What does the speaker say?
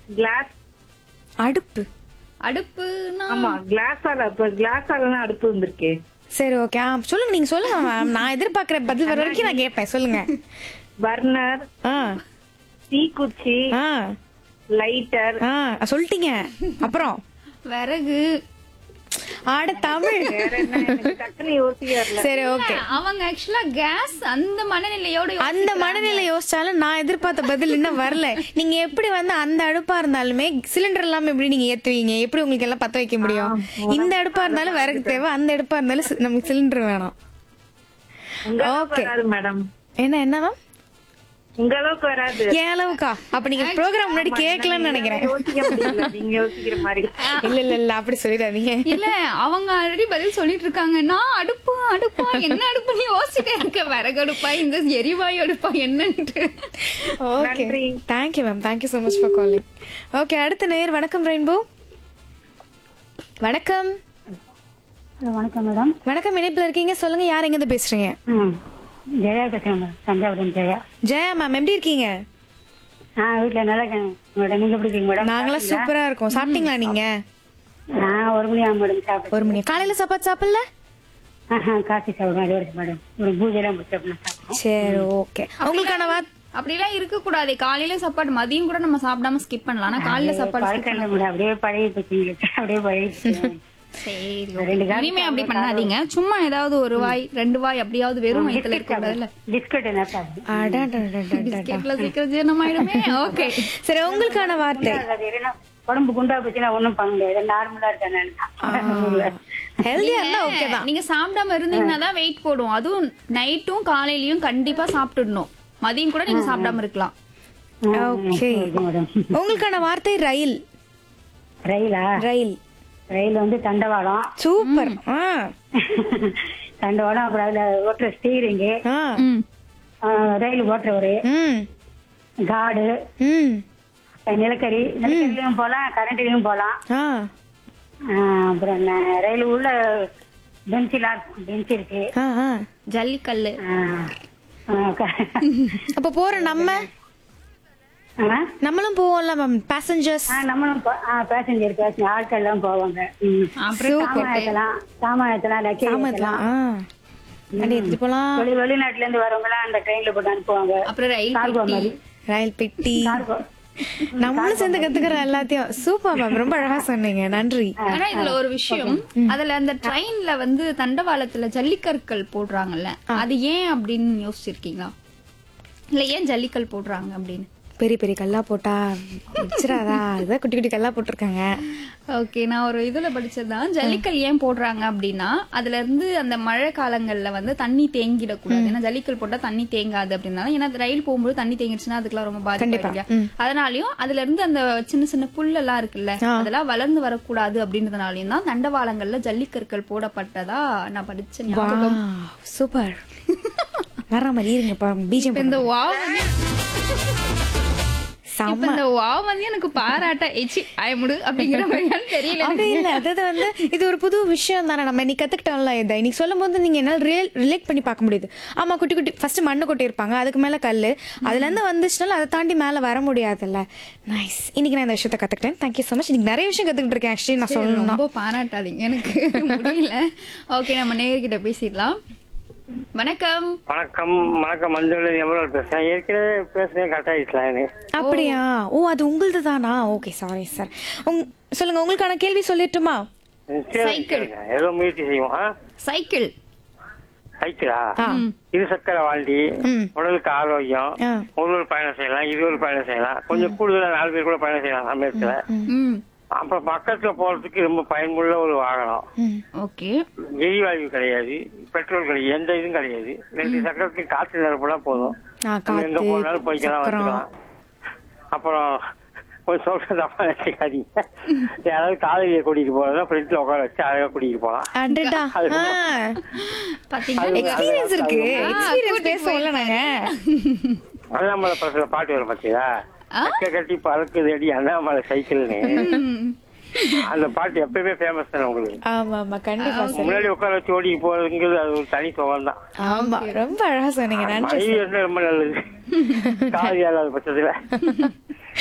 Class அடுப்பு அடுப்புனா ஆமா கிளாஸால இப்ப கிளாஸால அடுப்பு வந்திருக்கே சரி ஓகே ஆ சொல்லுங்க நீங்க சொல்லுங்க மேம் நான் எதிர்பார்க்கிற பதில் வர வரைக்கும் நான் கேட்பேன் சொல்லுங்க பர்னர் ஆ தீக்குச்சி ஆ லைட்டர் ஆ சொல்லிட்டீங்க அப்புறம் விறகு ஆட தமிழ் வேற என்ன எனக்கு டக்குனு யோசிக்க வரல சரி ஓகே அவங்க ஆக்சுவலா கேஸ் அந்த மனநிலையோட அந்த மனநிலை யோசிச்சாலும் நான் எதிர்பார்த்த பதில் இன்னும் வரல நீங்க எப்படி வந்து அந்த அடுப்பா இருந்தாலுமே சிலிண்டர் இல்லாம எப்படி நீங்க ஏத்துவீங்க எப்படி உங்களுக்கு எல்லாம் பத்த வைக்க முடியும் இந்த அடுப்பா இருந்தாலும் விறகு தேவை அந்த அடுப்பா இருந்தாலும் சி- நமக்கு சிலிண்டர் வேணும் உங்க அளவுக்கு Okay. வராது மேடம் என்ன என்ன மேம் உங்க அளவுக்கு வராது ஏன் அளவுக்கா அப்ப நீங்க ப்ரோக்ராம் முன்னாடி கேட்கலன்னு நினைக்கிறேன் யோசிக்க முடியல நீங்க யோசிக்கிற மாதிரி இல்ல இல்ல இல்ல அப்படி சொல்லிடாதீங்க இல்ல அவங்க ஆல்ரெடி பதில் சொல்லிட்டு இருக்காங்க நான் அடுப்பா அடுப்பா என்ன அடுப்புன்னு யோசிச்சுட்டே இருக்கேன் விறகு அடுப்பா இந்த எரிவாயு அடுப்பா என்னன்ட்டு ஓகே நன்றி. Thank you ma'am thank you so much for calling okay அடுத்த நேர் வணக்கம் ரெயின்போ வணக்கம் ஹலோ வணக்கம் மேடம் வணக்கம் இணைப்புல இருக்கீங்க சொல்லுங்க யார் எங்க இருந்து பேசுறீங்க ம் ஜெயா பேசுகிறேன் மேடம் தஞ்சாவூர் ஜெயா ஜெயா மேம் எப்படி இருக்கீங்க ஆ வீட்டில் நல்லா இருக்கேன் மேடம் நீங்கள் எப்படி இருக்கீங்க மேடம் நாங்களாம் சூப்பரா இருக்கோம் சாப்பிட்டீங்களா நீங்க நான் ஒரு மணி ஆகும் மேடம் சாப்பிட்டு ஒரு மணி காலையில சாப்பாடு சாப்பிடல ஆஹா காஃபி சாப்பிடுவேன் அது வரைக்கும் மேடம் ஒரு பூஜைலாம் முடிச்சு அப்படின்னா சாப்பிடுவோம் சரி ஓகே உங்களுக்கான வா அப்படிலாம் இருக்க கூடாது காலையில சாப்பாடு மதியம் கூட நம்ம சாப்பிடாம ஸ்கிப் பண்ணலாம் ஆனா காலையில சாப்பாடு skip பழக்கம் இல்லை மேடம் அப்படியே பழகி போச்சு அப்படியே பழகி சரி ரெண்டு காஃபி இனிமே அப்படி பண்ணாதீங்க சும்மா ஏதாவது ஒரு வாய் ரெண்டு வாய் அப்படியாவது வெறும் வயித்துல இருக்க கூடாதுல்ல பிஸ்கட் என்ன சாப்பிடுவேன் அடடடடடடா. பிஸ்கெட்ல சீக்கிரம் ஜீரணம் ஆயிடுமே ஓகே சரி உங்களுக்கான வார்த்தை அது என்ன உடம்பு குண்டா போச்சுன்னா ஒன்றும் பண்ண முடியாது நார்மலா இருக்கேன் நான் ஹெல்தியா இருந்தா ஓகே தான் நீங்க சாப்பிடாம இருந்தீங்கன்னா தான் வெயிட் போடும் அதுவும் நைட்டும் காலையிலயும் கண்டிப்பா சாப்பிட்டுடணும் மதியம் கூட நீங்க சாப்பிடாம இருக்கலாம் ஓகே மேடம் உங்களுக்கான வார்த்தை ரயில் ரயிலா ரயில் ரயில் வந்து தண்டவாளம் சூப்பர் ஆ தண்டவாளம் அப்புறம் அதுல ஓட்டுற ஸ்டீரிங்கு ஆ ம். ரயில் ஓட்டுறவரு ம் காடு ம் நிலக்கரி நிலக்கரிலையும் போலாம் கரண்ட்லயும் போலாம் ஆ ஆஹ் அப்புறம் என்ன ரயில் உள்ள பெஞ்சிலா பெஞ்ச் இருக்கு ஆ ஆ ஜல்லிக்கல்லு ஆஹ் ஆஹ் க- அப்ப போற நம்ம ஆஹ் நம்மளும் போவோம்ல மேம் பேசஞ்சர்ஸ் ஆஹ் நம்மளும் பேசஞ்சர் பேசஞ்சர் ஆட்கள் எல்லாம் போவாங்க ம். அப்புறம் சாமானத்தெல்லாம் சாமானத்தெல்லாம் லக்கேஜ் ஆமாம் ஆ அடி எடுத்து போலாம் வெளி வெளிநாட்டுல இருந்து வரவங்க எல்லாம் அந்த ட்ரெயின்ல போட்டு அனுப்புவாங்க அப்புறம் ரயில் கார்கோ பெட்டி. மாதிரி ரயில் பெட்டி கார்கோ நம்மளும் சேர்ந்து கத்துக்கிறோம் எல்லாத்தையும் சூப்பர் மேம் ரொம்ப அழகா சொன்னீங்க நன்றி ஆனா இதுல ஒரு விஷயம் அதுல அந்த ட்ரெயின்ல வந்து தண்டவாளத்துல ஜல்லிக்கற்கள் போடுறாங்கல்ல அது ஏன் அப்படின்னு யோசிச்சிருக்கீங்களா இல்ல ஏன் ஜல்லிக்கல் போடுறாங்க அப்படின்னு பெரிய பெரிய கல்லா போட்டா வச்சிடாதா அதுதான் குட்டி குட்டி கல்லா போட்டிருக்காங்க ஓகே நான் ஒரு இதுல படிச்சதுதான் ஜல்லிக்கல் ஏன் போடுறாங்க அப்படின்னா அதுல இருந்து அந்த மழை காலங்கள்ல வந்து தண்ணி தேங்கிடக்கூடாது ஏன்னா ஜல்லிக்கல் போட்டா தண்ணி தேங்காது அப்படின்னால ஏன்னா அது ரயில் போகும்போது தண்ணி தேங்கிடுச்சுன்னா அதுக்கெல்லாம் ரொம்ப பாதிப்பு இல்லையா அதனாலயும் அதுல இருந்து அந்த சின்ன சின்ன புல்லெல்லாம் இருக்குல்ல அதெல்லாம் வளர்ந்து வரக்கூடாது அப்படின்றதுனாலயும் தான் தண்டவாளங்கள்ல ஜல்லிக்கற்கள் போடப்பட்டதா நான் படிச்ச ஞாபகம் சூப்பர் வர மாதிரி இருங்க பீஜம் இந்த வாவ் வந்து இப்ப செம்ம இந்த வாவ் வந்து எனக்கு பாராட்ட எச்சி ஆயமுடு அப்படிங்கிற மாதிரியான்னு தெரியல அப்படி இல்ல அதாவது வந்து இது ஒரு புது விஷயம் தானே நம்ம இன்னைக்கு கத்துக்கிட்டோம்ல இதை இன்னைக்கு சொல்லும் போது நீங்க என்னால ரியல் ரிலேட் பண்ணி பார்க்க முடியுது ஆமா குட்டி குட்டி ஃபர்ஸ்ட் மண்ணு கொட்டி இருப்பாங்க அதுக்கு மேல கல்லு அதுல இருந்து வந்துச்சுனால அதை தாண்டி மேல வர முடியாதுல்ல நைஸ் இன்னைக்கு நான் இந்த விஷயத்த கத்துக்கிட்டேன் தேங்க்யூ ஸோ மச் இன்னைக்கு நிறைய விஷயம் கத்துக்கிட்டு இருக்கேன் ஆக்சுவலி நான் சொல்லணும் ரொம்ப பாராட்டாதீங்க எனக்கு முடியல ஓகே நம்ம நேர்கிட்ட பேசிடலாம் வணக்கம் வணக்கம் வணக்கம் மஞ்சள் எவ்வளவு பேசுறேன் ஏற்கனவே பேசுறேன் கரெக்ட் ஆயிடுச்சுலாம் எனக்கு அப்படியா ஓ அது உங்களது தானா ஓகே சாரி சார் உங் சொல்லுங்க உங்களுக்கான கேள்வி சொல்லட்டுமா சரி, சைக்கிள். சரிங்க. ஏதோ முயற்சி செய்வோம் ஆ? சைக்கிள் சைக்கிளா ஆ இரு சக்கர வாழ்டி ம். உடலுக்கு ஆரோக்கியம் ஆ. ஒரு ஒரு பயணம் செய்யலாம் இது ஒரு பயணம் செய்யலாம் கொஞ்சம் கூடுதலா நாலு பேர் கூட பயணம் செய்யலாம் சமயத்துல ம் அப்புறம் பக்கத்துல போறதுக்கு ரொம்ப பயனுள்ள ஒரு வாகனம் ம் ஓகே எரிவாயு கிடையாது பெட்ரோல் கிடையாது எந்த இதுவும் கிடையாது ரெண்டு சக்கரத்துக்கு காற்று நிரப்புனா போதும் ஆ, நம்ம எங்க காத்து, போனாலும் போய்க்கலாம் சக்கரம். வந்துக்கலாம் அப்புறம் கொஞ்சம் சொல்ற தப்பா நினைச்சுக்காதீங்க யாராவது காலையில கூட்டிட்டு போறதா ஃப்ரெண்ட்ல உட்கார வச்சு அழகா கூட்டிட்டு போலாம் அடடா அது ஆ பாத்தீங்கன்னா அது- எக்ஸ்பீரியன்ஸ் இருக்கு ஆ, எக்ஸ்பீரியன்ஸ் கூட்டிட்டு பேசுவோம்ல நாங்க அண்ணாமலை படத்துல பாட்டு வரும் பாத்தீங்களா கட்ட கட்டி பறக்குது அடி அண்ணாமலை சைக்கிள்னு அந்த பாட்டு எப்பயுமே ஃபேமஸ் தானே உங்களுக்கு ஆமா ஆமா கண்டிப்பா சார் முன்னாடி உட்கார வச்சு ஓடி போறதுங்கிறது அது ஒரு தனி சுகம் தான் ஆமா ரொம்ப அழகா சொன்னீங்க நன்றி மழை இருந்தா ரொம்ப நல்லது காது இல்லாத பட்சத்துல